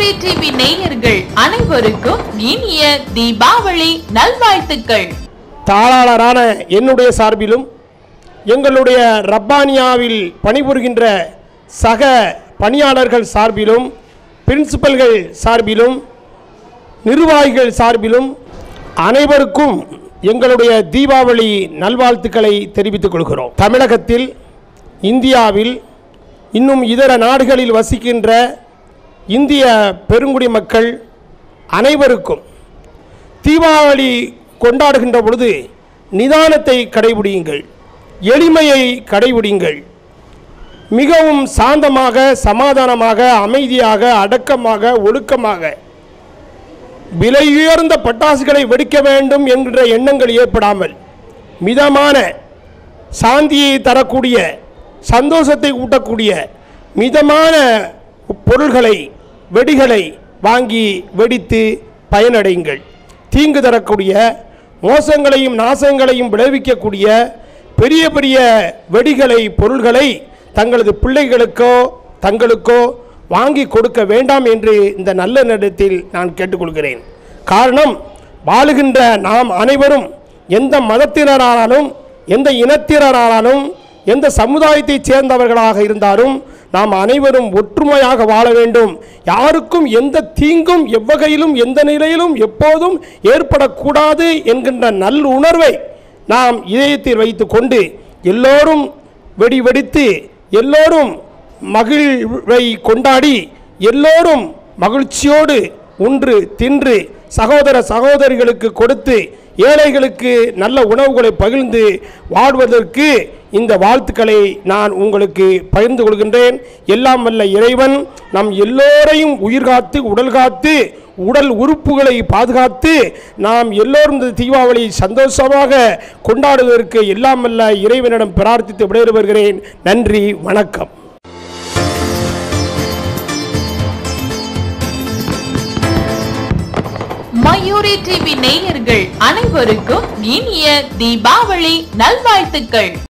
Mayuri TV நேயர்கள் அனைவருக்கும் இனிய தீபாவளி நல்வாழ்த்துக்கள் தாளாளரான என்னுடைய சார்பிலும் எங்களுடைய ரப்பானியாவில் பணிபுரிகின்ற சக பணியாளர்கள் சார்பிலும் பிரின்சிபல்கள் சார்பிலும் நிர்வாகிகள் சார்பிலும் அனைவருக்கும் எங்களுடைய தீபாவளி நல்வாழ்த்துக்களை தெரிவித்துக் கொள்கிறோம் தமிழகத்தில் இந்தியாவில் இன்னும் இதர நாடுகளில் வசிக்கின்ற இந்திய பெருங்குடி மக்கள் அனைவருக்கும் தீபாவளி கொண்டாடுகின்ற பொழுது நிதானத்தை கடைபிடியுங்கள் எளிமையை கடைபிடியுங்கள் மிகவும் சாந்தமாக சமாதானமாக அமைதியாக அடக்கமாக ஒழுக்கமாக விலையுயர்ந்த பட்டாசுகளை வெடிக்க வேண்டும் என்கிற எண்ணங்கள் ஏற்படாமல் மிதமான சாந்தியை தரக்கூடிய சந்தோஷத்தை ஊட்டக்கூடிய மிதமான பொருள்களை வெடிகளை வாங்கி வெடித்து பயனடையுங்கள் தீங்கு தரக்கூடிய மோசங்களையும் நாசங்களையும் விளைவிக்கக்கூடிய பெரிய பெரிய வெடிகளை பொருள்களை தங்களது பிள்ளைகளுக்கோ தங்களுக்கோ வாங்கி கொடுக்க வேண்டாம் என்று இந்த நல்ல நேரத்தில் நான் கேட்டுக்கொள்கிறேன் காரணம் வாழுகின்ற நாம் அனைவரும் எந்த மதத்தினரானாலும் எந்த இனத்தினரானாலும் எந்த சமுதாயத்தைச் சேர்ந்தவர்களாக இருந்தாலும் நாம் அனைவரும் ஒற்றுமையாக வாழ வேண்டும் யாருக்கும் எந்த தீங்கும் எவ்வகையிலும் எந்த நிலையிலும் எப்போதும் ஏற்படக்கூடாது என்கின்ற நல்லுணர்வை நாம் இதயத்தில் வைத்துக்கொண்டு எல்லோரும் வெடி வெடித்து எல்லோரும் மகிழ்வை கொண்டாடி எல்லோரும் மகிழ்ச்சியோடு உன்று தின்று சகோதர சகோதரிகளுக்கு கொடுத்து ஏழைகளுக்கு நல்ல உணவுகளை பகிர்ந்து வாழ்வதற்கு இந்த வாழ்த்துக்களை நான் உங்களுக்கு பகிர்ந்து கொள்கின்றேன் எல்லாம் வல்ல இறைவன் நம் எல்லோரையும் உயிர் காத்து உடல் காத்து உடல் உறுப்புகளை பாதுகாத்து நாம் எல்லோரும் இந்த தீபாவளி சந்தோஷமாக கொண்டாடுவதற்கு எல்லாம் வல்ல இறைவனிடம் பிரார்த்தித்து விடைபெறு வருகிறேன் நன்றி வணக்கம் மயூரி டிவி நேயர்கள் அனைவருக்கும் இனிய தீபாவளி நல்வாழ்த்துக்கள்